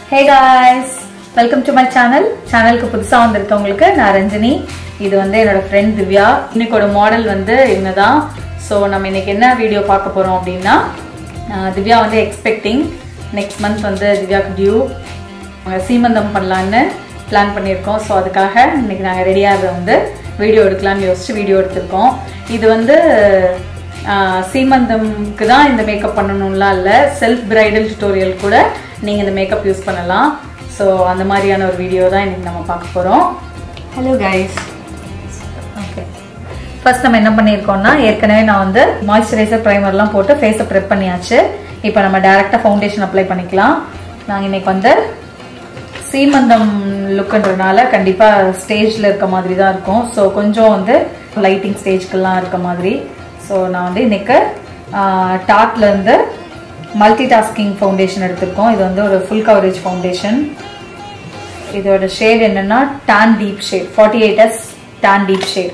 hey guys welcome to my channel சேனலுக்கு புதுசாக வந்திருக்கவங்களுக்கு நான் ரஞ்சினி இது வந்து என்னோட ஃப்ரெண்ட் திவ்யா இன்னைக்கோட மாடல் வந்து இவங்க தான் ஸோ நம்ம இன்னைக்கு என்ன வீடியோ பார்க்க போகிறோம் அப்படின்னா ஆஹ் திவ்யா வந்து எக்ஸ்பெக்டிங் நெக்ஸ்ட் மந்த் வந்து திவ்யாவுக்கு டியூ சீமந்தம் பண்ணலான்னு பிளான் பண்ணியிருக்கோம் ஸோ அதுக்காக இன்னைக்கு நாங்கள் ரெடியாக வந்து வீடியோ எடுக்கலாம்னு யோசிச்சு வீடியோ எடுத்திருக்கோம் இது வந்து ஆஹ் சீமந்தம்க்கு தான் இந்த மேக்கப் பண்ணணும்லாம் இல்லை செல்ஃப் பிரைடல் டியூட்டோரியல் கூட நீங்கள் இந்த மேக்கப் யூஸ் பண்ணலாம் ஸோ அந்த மாதிரியான ஒரு வீடியோ தான் இன்னைக்கு நம்ம பார்க்க போகிறோம் ஹலோ கைஸ் ஓகே ஃபர்ஸ்ட் நம்ம என்ன பண்ணியிருக்கோம்னா ஏற்கனவே நான் வந்து மாய்ஸ்சரைசர் ப்ரைமர்லாம் போட்டு ஃபேஸை ப்ரெப் பண்ணியாச்சு இப்போ நம்ம டேரெக்டாக ஃபவுண்டேஷன் அப்ளை பண்ணிக்கலாம் நாங்கள் இன்னைக்கு வந்து சீமந்தம் லுக்குன்றனால கண்டிப்பாக ஸ்டேஜில் இருக்க மாதிரி தான் இருக்கும் ஸோ கொஞ்சம் வந்து லைட்டிங் ஸ்டேஜ்க்கெல்லாம் இருக்க மாதிரி ஸோ நான் வந்து இன்னைக்கு டாட்லேருந்து மல்டி டாஸ்கிங் ஃபவுண்டேஷன் எடுத்திருக்கோம் இது வந்து ஒரு ஃபுல் கவரேஜ் ஃபவுண்டேஷன் இதோட ஷேட் என்னன்னா tan deep shade forty eight S tan deep shade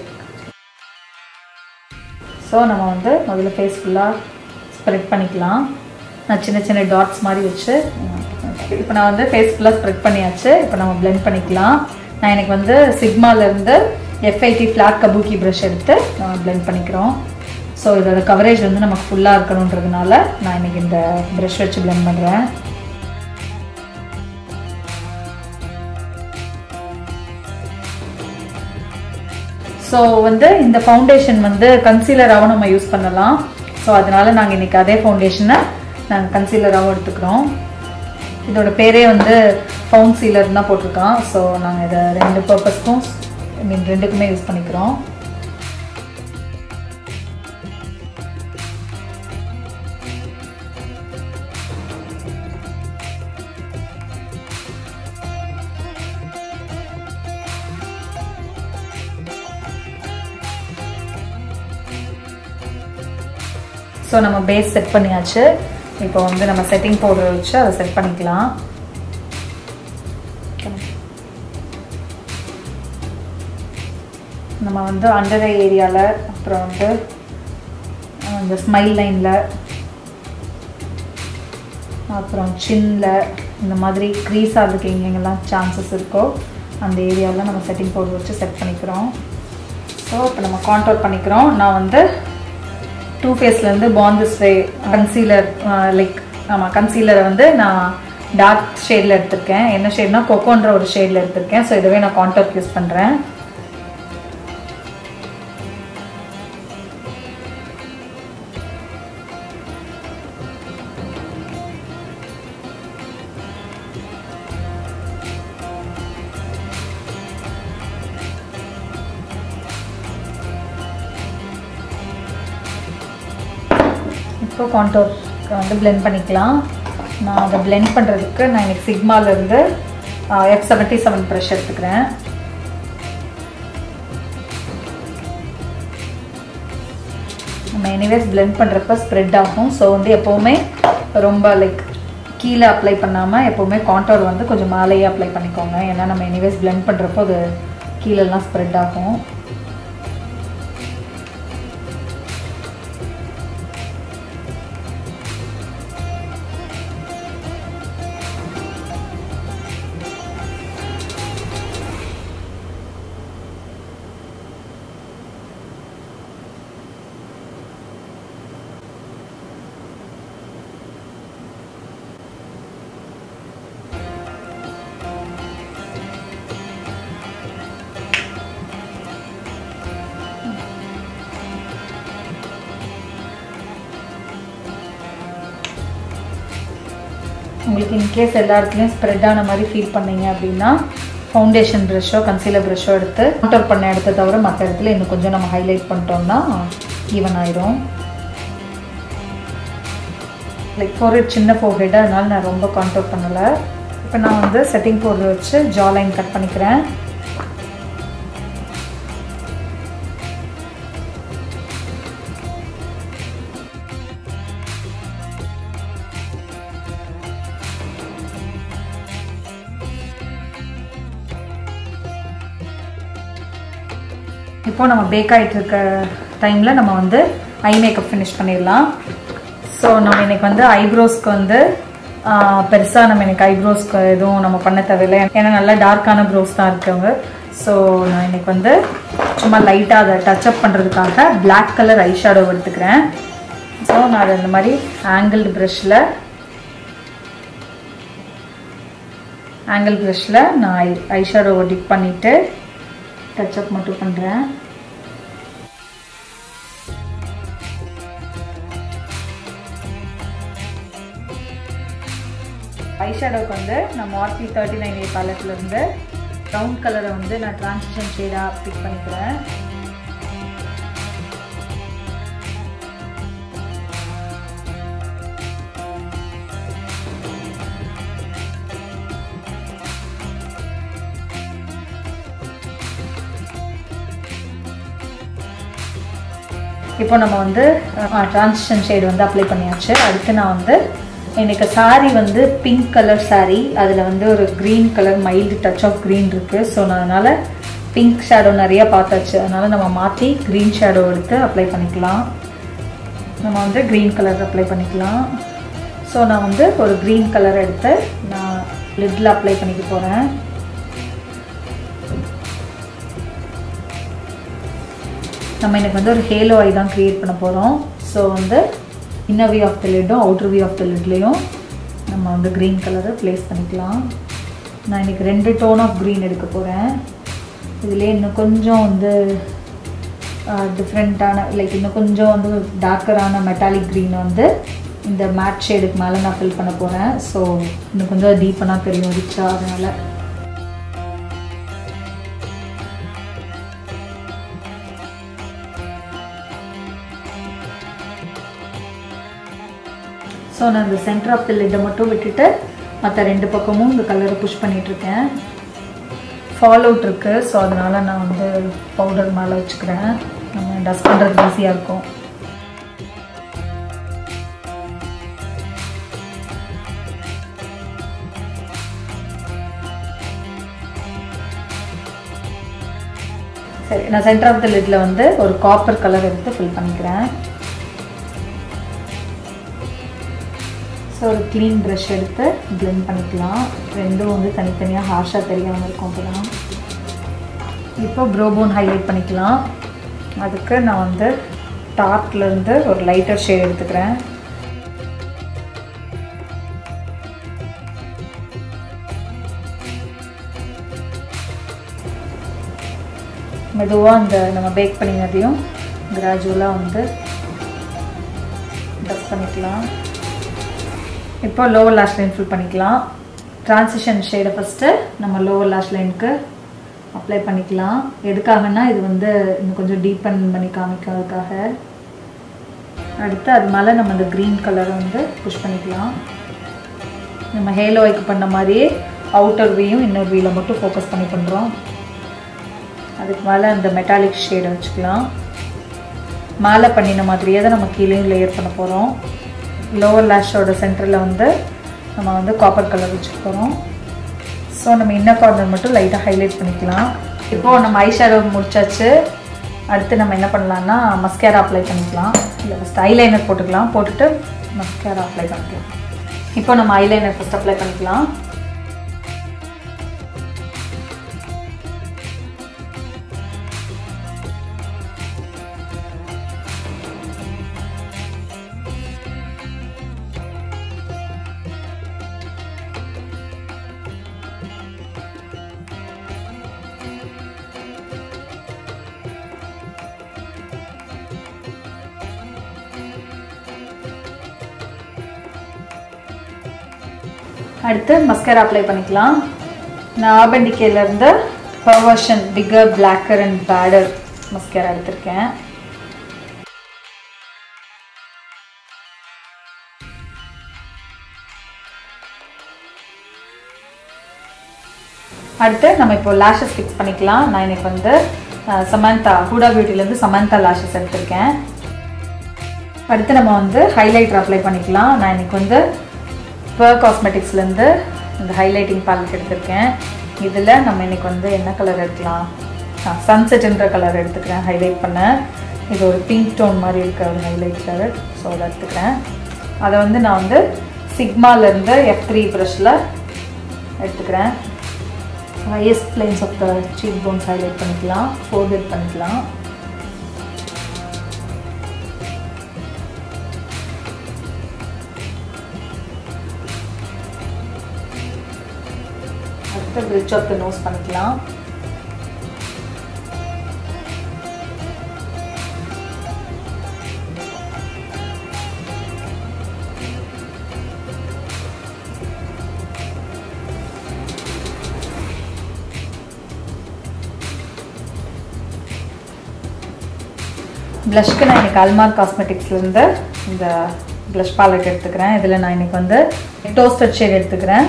so நம்ம வந்து முதல்ல ஃபேஸ் ஃபுல்லாக ஸ்ப்ரெட் பண்ணிக்கலாம் நான் சின்ன சின்ன டாட்ஸ் மாதிரி வச்சு இப்போ நான் வந்து ஃபேஸ் ஃபுல்லாக ஸ்ப்ரெட் பண்ணியாச்சு இப்போ நம்ம பிளெண்ட் பண்ணிக்கலாம் நான் எனக்கு வந்து சிக்மாலேருந்து எஃப்ஐடி ஃப்ளாட் கபூக்கி ப்ரஷ் எடுத்து நம்ம பிளெண்ட் பண்ணிக்கிறோம் ஸோ இதோட கவரேஜ் வந்து நமக்கு ஃபுல்லாக இருக்கணுன்றதுனால நான் இன்னைக்கு இந்த ப்ரஷ் வச்சு பிளெண்ட் பண்ணுறேன் ஸோ வந்து இந்த ஃபவுண்டேஷன் வந்து கன்சீலராகவும் நம்ம யூஸ் பண்ணலாம் ஸோ அதனால நாங்கள் இன்னைக்கு அதே ஃபவுண்டேஷனை நாங்கள் கன்சீலராகவும் எடுத்துக்கிறோம் இதோட பேரே வந்து ஃபவுண்ட் சீலர் தான் போட்டிருக்கோம் ஸோ நாங்கள் இதை ரெண்டு பர்பஸ்க்கும் ஐ மீன் ரெண்டுக்குமே யூஸ் பண்ணிக்கிறோம் ஸோ நம்ம பேஸ் செட் பண்ணியாச்சு இப்போ வந்து நம்ம செட்டிங் பவுடர் வச்சு அதை செட் பண்ணிக்கலாம் நம்ம வந்து அண்டர் ஐ ஏரியாவில் அப்புறம் வந்து இந்த ஸ்மைல் லைனில் அப்புறம் சின்னில் இந்த மாதிரி க்ரீஸ் ஆகிறதுக்கு எங்கெங்கெல்லாம் சான்சஸ் இருக்கோ அந்த ஏரியாவில் நம்ம செட்டிங் பவுடர் வச்சு செட் பண்ணிக்கிறோம் ஸோ இப்போ நம்ம கான்ட்ரோல் பண்ணிக்கிறோம் நான் வந்து டூ ஃபேஸ்லேருந்து பாண்டிஸ் வே கன்சீலர் லைக் ஆமாம் கன்சீலரை வந்து நான் டார்க் ஷேடில் எடுத்திருக்கேன் என்ன ஷேட்னா கொக்கோன்ற ஒரு ஷேடில் எடுத்திருக்கேன் ஸோ இதுவே நான் கான்டாக்ட் யூஸ் பண்ணுறேன் இப்போ கான்டோர்க்கு வந்து பிளெண்ட் பண்ணிக்கலாம் நான் அதை பிளெண்ட் பண்ணுறதுக்கு நான் இன்னைக்கு சிக்மாலேருந்து எஃப் செவன்ட்டி செவன் ப்ரெஷ் எடுத்துக்கிறேன் நம்ம எனிவேஸ் பிளெண்ட் பண்ணுறப்ப ஸ்ப்ரெட் ஆகும் ஸோ வந்து எப்போவுமே ரொம்ப லைக் கீழே அப்ளை பண்ணாமல் எப்போவுமே கான்டோர் வந்து கொஞ்சம் மேலேயே அப்ளை பண்ணிக்கோங்க ஏன்னா நம்ம எனிவேஸ் பிளெண்ட் பண்ணுறப்போ அது கீழெல்லாம் ஸ்ப்ரெட் ஆகும் உங்களுக்கு இன்கேஸ் எல்லா இடத்துலையும் ஸ்ப்ரெட் ஆன மாதிரி ஃபீல் பண்ணீங்க அப்படின்னா ஃபவுண்டேஷன் ப்ரஷ்ஷோ கன்சீலர் ப்ரஷ்ஷோ எடுத்து கான்டோர் பண்ண இடத்த தவிர மற்ற இடத்துல இன்னும் கொஞ்சம் நம்ம ஹைலைட் பண்ணிட்டோம்னா ஈவன் ஆயிரும் லைக் ஃபோர்ஹெட் சின்ன ஃபோர்ஹெட் அதனால நான் ரொம்ப கான்டோர் பண்ணலை இப்போ நான் வந்து செட்டிங் பவுடர் வச்சு ஜா லைன் கட் பண்ணிக்கிறேன் இப்போ நம்ம பேக் ஆகிட்டு இருக்க டைமில் நம்ம வந்து ஐ மேக்கப் ஃபினிஷ் பண்ணிடலாம் ஸோ நம்ம இன்னைக்கு வந்து ஐப்ரோஸ்க்கு வந்து பெருசாக நம்ம எனக்கு ஐப்ரோஸ்க்கு எதுவும் நம்ம பண்ண தேவையில்லை ஏன்னா நல்லா டார்க்கான ப்ரோஸ் தான் இருக்கவங்க ஸோ நான் இன்னைக்கு வந்து சும்மா லைட்டாக அதை டச்சப் பண்ணுறதுக்காக Black கலர் ஐ ஷேடோ எடுத்துக்கிறேன் ஸோ நான் அதை இந்த மாதிரி ஆங்கிள்டு ப்ரஷில் ஆங்கிள் ப்ரஷில் நான் ஐ ஐ ஷேடோவை டிப் பண்ணிவிட்டு டச்சப் மட்டும் பண்ணுறேன் ஐ ஷேடோக்கு வந்து நான் மார்த்தி தேர்ட்டி நைன் ஏ பேலட்லேருந்து ப்ரௌன் கலரை வந்து நான் ட்ரான்சிஷன் ஷேடாக பிக் பண்ணிக்கிறேன் இப்போ நம்ம வந்து ட்ரான்சிஷன் ஷேடு வந்து அப்ளை பண்ணியாச்சு அடுத்து நான் வந்து எனக்கு saree வந்து பிங்க் கலர் saree அதில் வந்து ஒரு green colour mild touch of green இருக்குது ஸோ நான் அதனால் பிங்க் ஷேடோ நிறைய பார்த்தாச்சு அதனால் நம்ம மாற்றி க்ரீன் ஷேடோ எடுத்து அப்ளை பண்ணிக்கலாம் நம்ம வந்து க்ரீன் கலர் அப்ளை பண்ணிக்கலாம் ஸோ நான் வந்து ஒரு க்ரீன் கலர் எடுத்து நான் லிட்டில் அப்ளை பண்ணிக்க போகிறேன் நம்ம எனக்கு வந்து ஒரு ஹேலோ ஐ தான் க்ரியேட் பண்ண போகிறோம் ஸோ வந்து இன்னர் வியூ ஆஃப் த லிட்டும் அவுட்டர் வியூ ஆஃப் த லிட்லேயும் நம்ம வந்து க்ரீன் கலரை ப்ளேஸ் பண்ணிக்கலாம் நான் இன்றைக்கி ரெண்டு டோன் ஆஃப் க்ரீன் எடுக்க போகிறேன் இதுலேயே இன்னும் கொஞ்சம் வந்து டிஃப்ரெண்ட்டான லைக் இன்னும் கொஞ்சம் வந்து டார்க்கரான மெட்டாலிக் க்ரீன் வந்து இந்த மேட் ஷேடுக்கு மேலே நான் ஃபில் பண்ண போகிறேன் ஸோ இன்னும் கொஞ்சம் டீப்பனாக தெரியும் ரிச்சா அதனால் ஸோ நான் இந்த சென்டர் ஆஃப் த லிட்டை மட்டும் விட்டுட்டு மற்ற ரெண்டு பக்கமும் இந்த கலரை புஷ் பண்ணிகிட்ருக்கேன் ஃபால் அவுட் இருக்குது ஸோ அதனால் நான் வந்து பவுடர் மேலே வச்சுக்கிறேன் நம்ம டஸ்ட் பண்ணுறது ஈஸியாக இருக்கும் சரி நான் சென்டர் ஆஃப் த லிட்டில் வந்து ஒரு காப்பர் கலர் எடுத்து ஃபில் பண்ணிக்கிறேன் ஸோ ஒரு க்ளீன் ப்ரஷ் எடுத்து பிளெண்ட் பண்ணிக்கலாம் ரெண்டும் வந்து தனித்தனியாக ஹார்ஷாக தெரியாமல் இருக்கும் அப்போதான் இப்போ ப்ரோபோன் ஹைலைட் பண்ணிக்கலாம் அதுக்கு நான் வந்து டார்க்லேருந்து ஒரு லைட்டர் ஷேட் எடுத்துக்கிறேன் மெதுவாக அந்த நம்ம பேக் பண்ணினதையும் கிராஜுவலாக வந்து டஸ்ட் பண்ணிக்கலாம் இப்போ லோவர் லாஷ் லைன் ஃபில் பண்ணிக்கலாம் ட்ரான்சிஷன் ஷேடை ஃபஸ்ட்டு நம்ம லோவர் லாஷ் லைனுக்கு அப்ளை பண்ணிக்கலாம் எதுக்காகனா இது வந்து இன்னும் கொஞ்சம் டீப்பன் பண்ணி காமிக்கிறதுக்காக அடுத்து அது மேலே நம்ம இந்த க்ரீன் கலரை வந்து புஷ் பண்ணிக்கலாம் நம்ம ஹேலோ ஒய்க்கு பண்ண மாதிரியே அவுட்டர் வியும் இன்னொரு வியில் மட்டும் ஃபோக்கஸ் பண்ணி பண்ணுறோம் அதுக்கு மேலே அந்த மெட்டாலிக் ஷேடை வச்சுக்கலாம் மேலே பண்ணின மாதிரியே தான் நம்ம கீழேயும் லேயர் பண்ண போகிறோம் லோவர் லேஷோட சென்டரில் வந்து நம்ம வந்து காப்பர் கலர் வச்சுக்க போகிறோம் ஸோ நம்ம இன்னர் கார்னர் மட்டும் லைட்டாக ஹைலைட் பண்ணிக்கலாம் இப்போது நம்ம ஐ ஷேடோ முடிச்சாச்சு அடுத்து நம்ம என்ன பண்ணலாம்னா மஸ்கேரா அப்ளை பண்ணிக்கலாம் இல்லை ஃபஸ்ட் ஐலைனர் போட்டுக்கலாம் போட்டுட்டு மஸ்கேரா அப்ளை பண்ணிக்கலாம் இப்போ நம்ம ஐலைனர் ஃபஸ்ட் அப்ளை பண்ணிக்கலாம் அடுத்து மஸ்கரா அப்ளை பண்ணிக்கலாம் நான் ஆபண்டிகேலேருந்து perversion bigger blacker and badder mascara எடுத்திருக்கேன் அடுத்து நம்ம இப்போ லேஷஸ் ஃபிக்ஸ் பண்ணிக்கலாம் நான் எனக்கு வந்து சமந்தா ஹூடா பியூட்டிலேருந்து சமந்தா லேஷஸ் எடுத்திருக்கேன் அடுத்து நம்ம வந்து ஹைலைட்டர் அப்ளை பண்ணிக்கலாம் நான் இன்னைக்கு வந்து பர் காஸ்மெட்டிக்ஸ்லேருந்து இந்த ஹைலைட்டிங் பேலட் எடுத்திருக்கேன் இதில் நம்ம இன்னைக்கு வந்து என்ன கலர் எடுக்கலாம் சன்செட்ன்ற கலர் எடுத்துக்கிறேன் ஹைலைட் பண்ண இது ஒரு பிங்க் டோன் மாதிரி இருக்க ஒரு ஹைலைட் கலர் ஸோ அதை எடுத்துக்கிறேன் அதை வந்து நான் வந்து சிக்மாலேருந்து எஃப் த்ரீ ப்ரஷில் எடுத்துக்கிறேன் highest planes of the cheek bones highlight பண்ணிக்கலாம் ஃபோர்கெட் பண்ணிக்கலாம் அடுத்து பிரிட்ஜ் ஆஃப் த நோஸ் பண்ணிக்கலாம் ப்ளஷ்க்கு நான் இன்னைக்கு அல்மார் காஸ்மெட்டிக்ஸ்லேருந்து இந்த ப்ளஷ் பாலட் எடுத்துக்கிறேன் இதில் நான் இன்னைக்கு வந்து டோஸ்டட் ஷேட் எடுத்துக்கிறேன்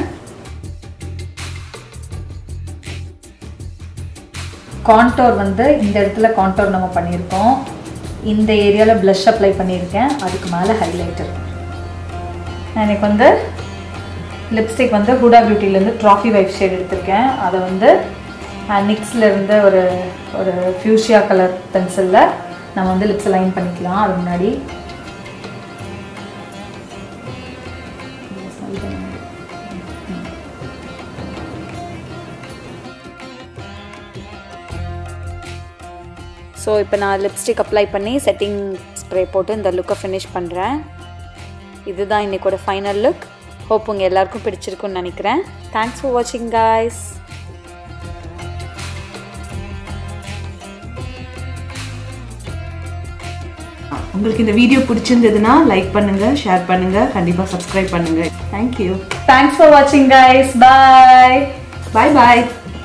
கான்டோர் வந்து இந்த இடத்துல கான்டோர் நம்ம பண்ணியிருக்கோம் இந்த ஏரியாவில் ப்ளஷ் அப்ளை பண்ணியிருக்கேன் அதுக்கு மேலே ஹைலைட்டர் நான் இன்னைக்கு வந்து லிப்ஸ்டிக் வந்து ஹூடா பியூட்டிலேருந்து ட்ராஃபி வைஃப் ஷேட் எடுத்திருக்கேன் அதை வந்து நிக்ஸில் இருந்து ஒரு ஒரு ஃபியூஷியா கலர் பென்சிலில் நம்ம வந்து லிப்ஸ் லைன் பண்ணிக்கலாம் அது முன்னாடி ஸோ இப்போ நான் லிப்ஸ்டிக் அப்ளை பண்ணி செட்டிங் ஸ்ப்ரே போட்டு இந்த லுக்கை ஃபினிஷ் பண்ணுறேன் இதுதான் இன்னைக்கோட ஃபைனல் லுக் ஹோப் உங்கள் எல்லாருக்கும் பிடிச்சிருக்குன்னு நினைக்கிறேன் தேங்க்ஸ் ஃபார் வாட்சிங் காய்ஸ் உங்களுக்கு இந்த வீடியோ பிடிச்சிருந்ததுன்னா லைக் பண்ணுங்க ஷேர் பண்ணுங்க கண்டிப்பா சப்ஸ்கிரைப் பண்ணுங்க தேங்க்யூ தேங்க்ஸ் ஃபார் வாட்சிங் கைஸ் பாய் பாய் பாய்